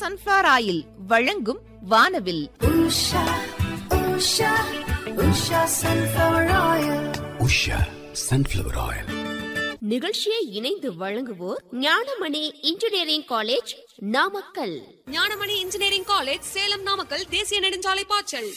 Sunflower oil வழங்கும் வானவில் Usha, Usha, Usha sunflower oil. Usha sunflower oil நிகழ்ச்சியை இணைந்து வழங்குவோர் Gnanamani engineering college Namakkal Gnanamani engineering college Salem Namakkal தேசிய நெடுஞ்சாலை பாய்ச்சல்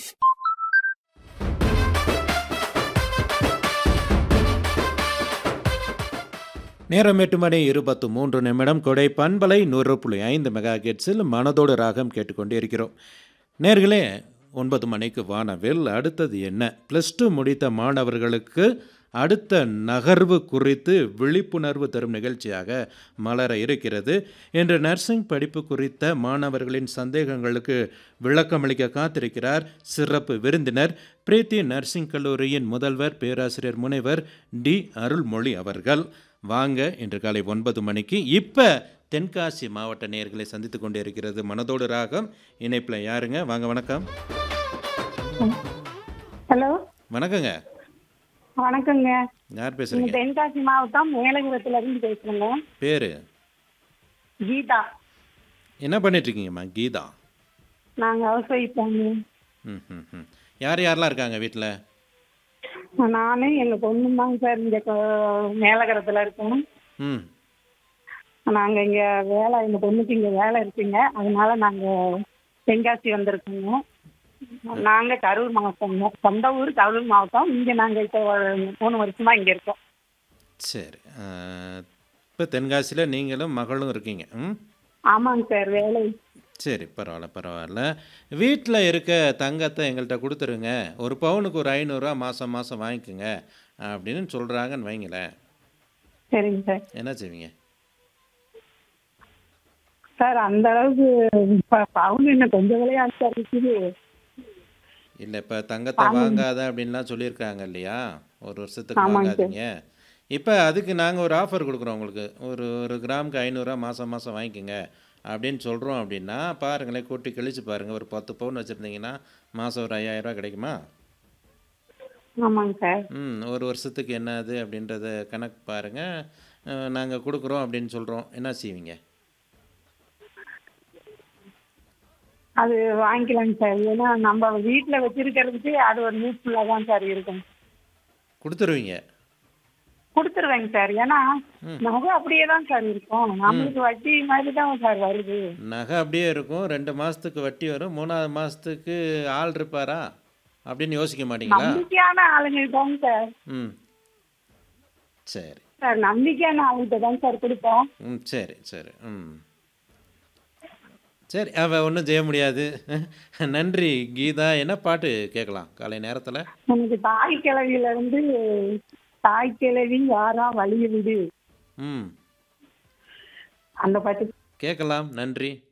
நேரம் எட்டு மணி இருபத்து மூன்று நிமிடம் கொடை பண்பலை நூறு புள்ளி ஐந்து மெகா கெட்ஸில் மனதோடு ராகம் கேட்டுக்கொண்டே இருக்கிறோம் நேர்களே ஒன்பது மணிக்கு வானவில் அடுத்தது என்ன ப்ளஸ் டூ முடித்த மாணவர்களுக்கு அடுத்த நகர்வு குறித்து விழிப்புணர்வு தரும் நிகழ்ச்சியாக மலர இருக்கிறது இன்று நர்சிங் படிப்பு குறித்த மாணவர்களின் சந்தேகங்களுக்கு விளக்கமளிக்க காத்திருக்கிறார் சிறப்பு விருந்தினர் பிரீத்தி நர்சிங் கல்லூரியின் முதல்வர் பேராசிரியர் முனைவர் டி அருள்மொழி அவர்கள் வாங்க இன்று காலை ஒன்பது மணிக்கு இப்போ தென்காசி மாவட்ட நேர்களை சந்தித்து கொண்டே இருக்கிறது மனதோடு ராகம் இணைப்பில் யாருங்க வாங்க வணக்கம் ஹலோ வணக்கங்க வணக்கங்க யார் நீங்க பேசுகிறீங்க தென்காசி மாவட்டம் மேலகுரத்துல இருந்து பேசுறேங்க பேர் கீதா என்ன பண்ணிட்டு இருக்கீங்கம்மா கீதா நாங்க ஹவுஸ் ஒய்ஃப் தாங்க ம் ம் ம் யார் யாரெல்லாம் இருக்காங்க வீட்டில் நானு எங்க பொண்ணு தாங்க சார் இங்க கொ- மேலகரத்துல இருக்கோம் ம் நாங்க இங்க வேலை எங்க பொண்ணுக்கு இங்க வேலை இருக்குங்க அதனால நாங்க தென்காசி வந்திருக்கோங்க நாங்க கரூர் மாவட்டங்க சொந்த ஊர் கரூர் மாவட்டம் இங்க நாங்க இப்போ ஒரு மூணு வருஷமா இங்க இருக்கோம் சரி இப்போ தென்காசியில் நீங்களும் மகளும் இருக்கீங்க ம் ஆமாங்க சார் வேலை சரி பரவாயில்ல பரவாயில்ல வீட்டில் இருக்க தங்கத்தை எங்கள்கிட்ட கொடுத்துருங்க ஒரு பவுனுக்கு ஒரு ஐநூறுரூவா மாதம் மாதம் வாங்கிக்கோங்க அப்படின்னு சொல்கிறாங்கன்னு வைங்களேன் சரிங்க சார் என்ன செய்வீங்க சார் அந்த அளவுக்கு ப- பவுன் இன்னும் கொஞ்சம் விலையாக சார் இருக்குது இல்லை இப்போ தங்கத்தை வாங்காத அப்படின்லாம் சொல்லியிருக்காங்க இல்லையா ஒரு வருஷத்துக்கு ஆமாங்க வாங்காதீங்க இப்போ அதுக்கு நாங்கள் ஒரு ஆஃபர் கொடுக்குறோம் உங்களுக்கு ஒரு ஒரு கிராமுக்கு ஐநூறுரூவா மாதம் மாதம் வாங்கிக்கோங்க அப்படின்னு சொல்கிறோம் அப்படின்னா பாருங்களேன் கூட்டி கழிச்சு பாருங்கள் ஒரு பத்து பவுன் வச்சுருந்தீங்கன்னா மாதம் ஒரு ஐயாயிரரூவா கிடைக்குமா ஆமாங்க சார் ம் ஒரு வருஷத்துக்கு என்னது அப்படின்றத கணக்கு பாருங்கள் நாங்கள் கொடுக்குறோம் அப்படின்னு சொல்கிறோம் என்ன செய்வீங்க அது வாங்கிக்கலாங்க சார் ஏன்னா நம்ம வீட்டுல வச்சிருக்கிறதுக்கு அது ஒரு யூஸ்ஃபுல்லா தான் சார் இருக்கும் கொடுத்துருவீங்க கொடுத்துருவேங்க சார் ஏன்னா நகை அப்படியே தான் சார் இருக்கும் நம்மளுக்கு வட்டி மாதிரி தான் சார் வருது நகை அப்படியே இருக்கும் ரெண்டு மாதத்துக்கு வட்டி வரும் மூணாவது மாதத்துக்கு ஆள் இருப்பாரா அப்படின்னு யோசிக்க மாட்டீங்களா நம்பிக்கையான ஆளுங்க தாங்க சார் ம் சரி சார் நம்பிக்கையான ஆளுகிட்ட தான் சார் கொடுப்போம் ம் சரி சரி ம் சரி அவள் ஒன்றும் செய்ய முடியாது நன்றி கீதா என்ன பாட்டு கேட்கலாம் காலை நேரத்தில் எனக்கு தாய் கிழவியில இருந்து தாய் கிழவி யாரா வழிய விடு ம் அந்த பாட்டு கேட்கலாம் நன்றி